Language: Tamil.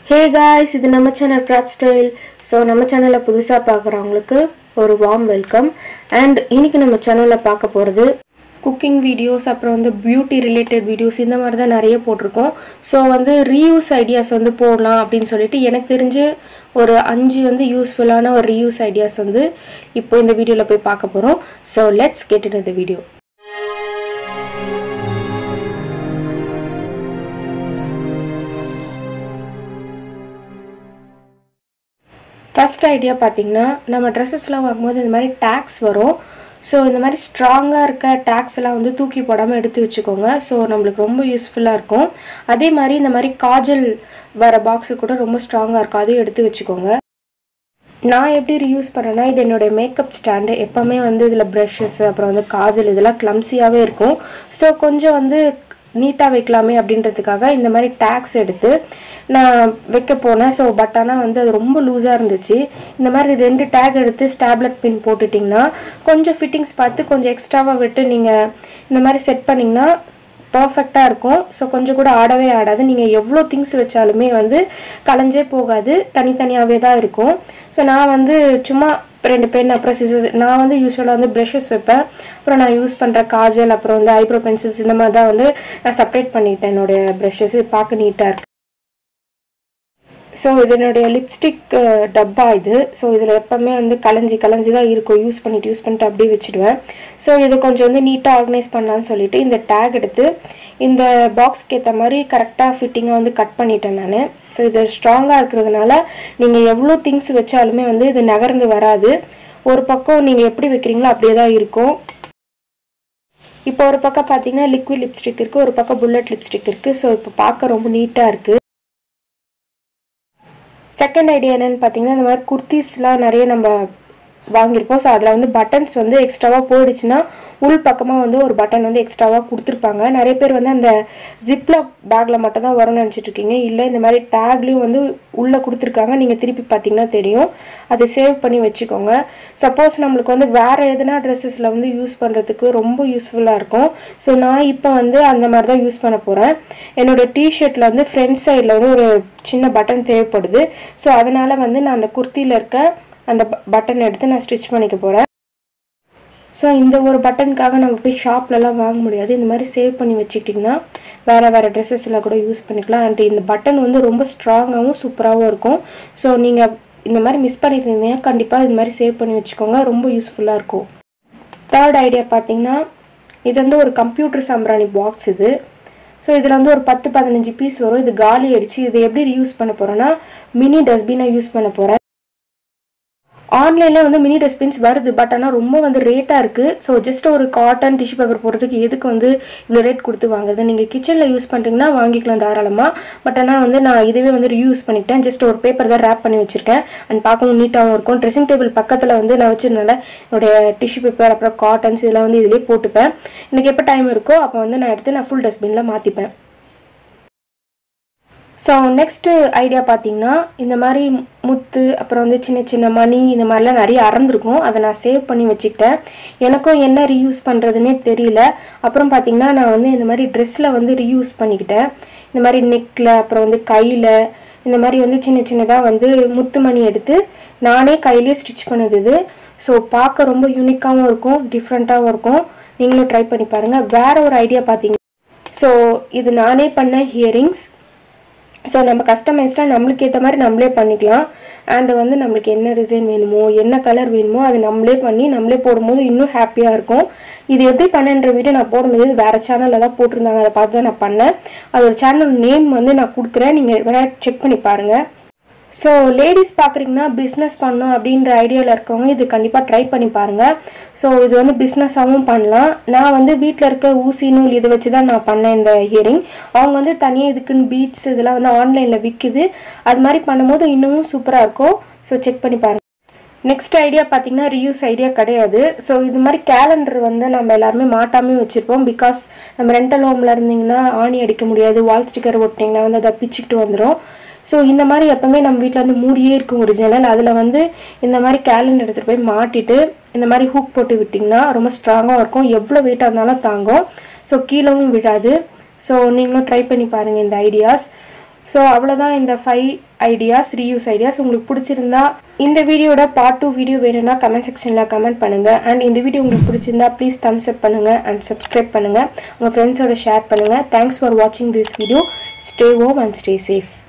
ஹே காய்ஸ் இது நம்ம சேனல் கிராப் ஸ்டைல் ஸோ நம்ம சேனலை புதுசாக பார்க்குறவங்களுக்கு ஒரு வார்ம் வெல்கம் அண்ட் இன்னைக்கு நம்ம சேனலில் பார்க்க போகிறது குக்கிங் வீடியோஸ் அப்புறம் வந்து பியூட்டி ரிலேட்டட் வீடியோஸ் இந்த மாதிரி தான் நிறைய போட்டிருக்கோம் ஸோ வந்து ரீயூஸ் ஐடியாஸ் வந்து போடலாம் அப்படின்னு சொல்லிட்டு எனக்கு தெரிஞ்சு ஒரு அஞ்சு வந்து யூஸ்ஃபுல்லான ஒரு ரீயூஸ் ஐடியாஸ் வந்து இப்போ இந்த வீடியோவில் போய் பார்க்க போகிறோம் ஸோ லெட்ஸ் கெட் இன் இந்த வீடியோ ஃபஸ்ட் ஐடியா பார்த்தீங்கன்னா நம்ம ட்ரெஸ்ஸஸ்லாம் வாங்கும்போது இந்த மாதிரி டேக்ஸ் வரும் ஸோ இந்த மாதிரி ஸ்ட்ராங்காக இருக்க டேக்ஸ் எல்லாம் வந்து தூக்கி போடாமல் எடுத்து வச்சுக்கோங்க ஸோ நம்மளுக்கு ரொம்ப யூஸ்ஃபுல்லாக இருக்கும் அதே மாதிரி இந்த மாதிரி காஜல் வர பாக்ஸு கூட ரொம்ப ஸ்ட்ராங்காக இருக்கும் அதையும் எடுத்து வச்சுக்கோங்க நான் எப்படி ரீயூஸ் பண்ணேன்னா இது என்னுடைய மேக்கப் ஸ்டாண்டு எப்போவுமே வந்து இதில் ப்ரஷஸ் அப்புறம் வந்து காஜல் இதெல்லாம் கிளம்ஸியாகவே இருக்கும் ஸோ கொஞ்சம் வந்து நீட்டாக வைக்கலாமே அப்படின்றதுக்காக இந்த மாதிரி டேக்ஸ் எடுத்து நான் வைக்க போனேன் ஸோ பட் ஆனால் வந்து அது ரொம்ப லூஸாக இருந்துச்சு இந்த மாதிரி ரெண்டு டேக் எடுத்து ஸ்டாப்லெட் பின் போட்டுட்டிங்கன்னா கொஞ்சம் ஃபிட்டிங்ஸ் பார்த்து கொஞ்சம் எக்ஸ்ட்ராவாக விட்டு நீங்கள் இந்த மாதிரி செட் பண்ணிங்கன்னா பர்ஃபெக்டாக இருக்கும் ஸோ கொஞ்சம் கூட ஆடவே ஆடாது நீங்கள் எவ்வளோ திங்ஸ் வச்சாலுமே வந்து கலைஞ்சே போகாது தனித்தனியாகவே தான் இருக்கும் ஸோ நான் வந்து சும்மா ரெண்டு பென் அப்புறம் சிசர்ஸ் நான் வந்து யூஸ்வலாக வந்து ப்ரஷஸ் வைப்பேன் அப்புறம் நான் யூஸ் பண்ணுற காஜல் அப்புறம் வந்து ஐப்ரோ பென்சில்ஸ் இந்த மாதிரி தான் வந்து நான் செப்பரேட் பண்ணிட்டேன் என்னுடைய ப்ரஷஸ் பார்க்க நீட்டாக இருக்கு ஸோ இது என்னுடைய லிப்ஸ்டிக் டப்பா இது ஸோ இதில் எப்போவுமே வந்து கலைஞ்சி கலைஞ்சி தான் இருக்கும் யூஸ் பண்ணிட்டு யூஸ் பண்ணிட்டு அப்படியே வச்சுடுவேன் ஸோ இது கொஞ்சம் வந்து நீட்டாக ஆர்கனைஸ் பண்ணலான்னு சொல்லிட்டு இந்த டேக் எடுத்து இந்த பாக்ஸ்க்கு ஏற்ற மாதிரி கரெக்டாக ஃபிட்டிங்காக வந்து கட் பண்ணிட்டேன் நான் ஸோ இது ஸ்ட்ராங்காக இருக்கிறதுனால நீங்கள் எவ்வளோ திங்ஸ் வச்சாலுமே வந்து இது நகர்ந்து வராது ஒரு பக்கம் நீங்கள் எப்படி வைக்கிறீங்களோ அப்படியே தான் இருக்கும் இப்போ ஒரு பக்கம் பார்த்தீங்கன்னா லிக்விட் லிப்ஸ்டிக் இருக்குது ஒரு பக்கம் புல்லட் லிப்ஸ்டிக் இருக்குது ஸோ இப்போ பார்க்க ரொம்ப நீட்டாக இருக்குது செகண்ட் ஐடியா என்னென்னு பார்த்தீங்கன்னா இந்த மாதிரி குர்த்திஸ்லாம் நிறைய நம்ம வாங்கியிருப்போம் ஸோ அதில் வந்து பட்டன்ஸ் வந்து எக்ஸ்ட்ராவாக போயிடுச்சுன்னா உள் பக்கமாக வந்து ஒரு பட்டன் வந்து எக்ஸ்ட்ராவாக கொடுத்துருப்பாங்க நிறைய பேர் வந்து அந்த ஜிப்லாக் பேக்கில் மட்டும் தான் வரும்னு நினச்சிட்டு இருக்கீங்க இல்லை இந்த மாதிரி டேக்லேயும் வந்து உள்ளே கொடுத்துருக்காங்க நீங்கள் திருப்பி பார்த்தீங்கன்னா தெரியும் அதை சேவ் பண்ணி வச்சுக்கோங்க சப்போஸ் நம்மளுக்கு வந்து வேறு எதுனா ட்ரெஸ்ஸஸில் வந்து யூஸ் பண்ணுறதுக்கு ரொம்ப யூஸ்ஃபுல்லாக இருக்கும் ஸோ நான் இப்போ வந்து அந்த மாதிரி தான் யூஸ் பண்ண போகிறேன் என்னோடய டிஷர்ட்டில் வந்து ஃப்ரண்ட் சைடில் வந்து ஒரு சின்ன பட்டன் தேவைப்படுது ஸோ அதனால் வந்து நான் அந்த குர்த்தியில் இருக்க அந்த பட்டன் எடுத்து நான் ஸ்டிச் பண்ணிக்க போகிறேன் ஸோ இந்த ஒரு பட்டனுக்காக நம்ம போய் ஷாப்லலாம் வாங்க முடியாது இந்த மாதிரி சேவ் பண்ணி வச்சுக்கிட்டிங்கன்னா வேறு வேறு ட்ரெஸ்ஸஸ்லாம் கூட யூஸ் பண்ணிக்கலாம் அண்ட் இந்த பட்டன் வந்து ரொம்ப ஸ்ட்ராங்காகவும் சூப்பராகவும் இருக்கும் ஸோ நீங்கள் இந்த மாதிரி மிஸ் பண்ணியிருந்தீங்கன்னா கண்டிப்பாக இது மாதிரி சேவ் பண்ணி வச்சுக்கோங்க ரொம்ப யூஸ்ஃபுல்லாக இருக்கும் தேர்ட் ஐடியா பார்த்தீங்கன்னா இது வந்து ஒரு கம்ப்யூட்டர் சாம்பிராணி பாக்ஸ் இது ஸோ இதில் வந்து ஒரு பத்து பதினஞ்சு பீஸ் வரும் இது காலி அடித்து இது எப்படி யூஸ் பண்ண போகிறேன்னா மினி டஸ்ட்பினை யூஸ் பண்ண போகிறேன் ஆன்லைனில் வந்து மினி டஸ்ட்பின்ஸ் வருது பட் ஆனால் ரொம்ப வந்து ரேட்டாக இருக்குது ஸோ ஜஸ்ட் ஒரு காட்டன் டிஷ்யூ பேப்பர் போடுறதுக்கு எதுக்கு வந்து இவ்வளோ ரேட் கொடுத்து வாங்குறது நீங்கள் கிச்சனில் யூஸ் பண்ணுறீங்கன்னா வாங்கிக்கலாம் தாராளமாக பட் ஆனால் வந்து நான் இதுவே வந்து ரியூஸ் பண்ணிக்கிட்டேன் ஜஸ்ட் ஒரு பேப்பர் தான் ரேப் பண்ணி வச்சுருக்கேன் அண்ட் பார்க்கவும் நீட்டாகவும் இருக்கும் ட்ரெஸ்ஸிங் டேபிள் பக்கத்தில் வந்து நான் வச்சுருந்தால என்னுடைய டிஷ்யூ பேப்பர் அப்புறம் காட்டன்ஸ் இதெல்லாம் வந்து இதிலே போட்டுப்பேன் எனக்கு எப்போ டைம் இருக்கோ அப்போ வந்து நான் எடுத்து நான் ஃபுல் டஸ்ட்பினில் மாற்றிப்பேன் ஸோ நெக்ஸ்ட்டு ஐடியா பார்த்தீங்கன்னா இந்த மாதிரி முத்து அப்புறம் வந்து சின்ன சின்ன மணி இந்த மாதிரிலாம் நிறைய அறந்துருக்கும் அதை நான் சேவ் பண்ணி வச்சுக்கிட்டேன் எனக்கும் என்ன ரீயூஸ் பண்ணுறதுனே தெரியல அப்புறம் பார்த்தீங்கன்னா நான் வந்து இந்த மாதிரி ட்ரெஸ்ஸில் வந்து ரீயூஸ் பண்ணிக்கிட்டேன் இந்த மாதிரி நெக்கில் அப்புறம் வந்து கையில் இந்த மாதிரி வந்து சின்ன சின்னதாக வந்து முத்து மணி எடுத்து நானே கையிலே ஸ்டிச் பண்ணுது இது ஸோ பார்க்க ரொம்ப யூனிக்காகவும் இருக்கும் டிஃப்ரெண்ட்டாகவும் இருக்கும் நீங்களும் ட்ரை பண்ணி பாருங்கள் வேறு ஒரு ஐடியா பார்த்தீங்க ஸோ இது நானே பண்ண ஹியரிங்ஸ் ஸோ நம்ம கஸ்டமைஸ்டாக நம்மளுக்கு ஏற்ற மாதிரி நம்மளே பண்ணிக்கலாம் அண்டு வந்து நம்மளுக்கு என்ன டிசைன் வேணுமோ என்ன கலர் வேணுமோ அதை நம்மளே பண்ணி நம்மளே போடும்போது இன்னும் ஹாப்பியாக இருக்கும் இது எப்படி பண்ணேன்ற வீடியோ நான் போடும்போது வேறு சேனலில் தான் போட்டிருந்தாங்க அதை பார்த்து தான் நான் பண்ணேன் அதோட சேனல் நேம் வந்து நான் கொடுக்குறேன் நீங்கள் வேணால் செக் பண்ணி பாருங்கள் ஸோ லேடிஸ் பார்க்குறீங்கன்னா பிஸ்னஸ் பண்ணணும் அப்படின்ற ஐடியாவில் இருக்கவங்க இது கண்டிப்பாக ட்ரை பண்ணி பாருங்கள் ஸோ இது வந்து பிஸ்னஸாகவும் பண்ணலாம் நான் வந்து வீட்டில் இருக்க ஊசி நூல் இதை வச்சு தான் நான் பண்ணேன் இந்த ஹியரிங் அவங்க வந்து தனியாக இதுக்குன்னு பீட்ஸ் இதெல்லாம் வந்து ஆன்லைனில் விற்குது அது மாதிரி பண்ணும்போது இன்னமும் சூப்பராக இருக்கும் ஸோ செக் பண்ணி பாருங்கள் நெக்ஸ்ட் ஐடியா பார்த்தீங்கன்னா ரியூஸ் ஐடியா கிடையாது ஸோ இது மாதிரி கேலண்டர் வந்து நம்ம எல்லாருமே மாட்டாமே வச்சுருப்போம் பிகாஸ் நம்ம ரெண்டல் ஹோமில் இருந்தீங்கன்னா ஆணி அடிக்க முடியாது வால் ஸ்டிக்கர் ஒட்டிங்கன்னா வந்து அதை பிச்சுக்கிட்டு வந்துடும் ஸோ இந்த மாதிரி எப்போவுமே நம்ம வீட்டில் வந்து மூடியே இருக்கும் ஒரு ஜன்னல் அதில் வந்து இந்த மாதிரி கேலண்டர் எடுத்துகிட்டு போய் மாட்டிட்டு இந்த மாதிரி ஹூக் போட்டு விட்டிங்கன்னா ரொம்ப ஸ்ட்ராங்காக இருக்கும் எவ்வளோ வெயிட்டாக இருந்தாலும் தாங்கும் ஸோ கீழவும் விழாது ஸோ நீங்களும் ட்ரை பண்ணி பாருங்கள் இந்த ஐடியாஸ் ஸோ அவ்வளோதான் இந்த ஃபைவ் ஐடியாஸ் ரீயூஸ் ஐடியாஸ் உங்களுக்கு பிடிச்சிருந்தா இந்த வீடியோட பார்ட் டூ வீடியோ வேணும்னா கமெண்ட் செக்ஷனில் கமெண்ட் பண்ணுங்கள் அண்ட் இந்த வீடியோ உங்களுக்கு பிடிச்சிருந்தா ப்ளீஸ் தம்ஸ் அப் பண்ணுங்கள் அண்ட் சப்ஸ்கிரைப் பண்ணுங்கள் உங்கள் ஃப்ரெண்ட்ஸோட ஷேர் பண்ணுங்கள் தேங்க்ஸ் ஃபார் வாட்சிங் this video stay home and stay safe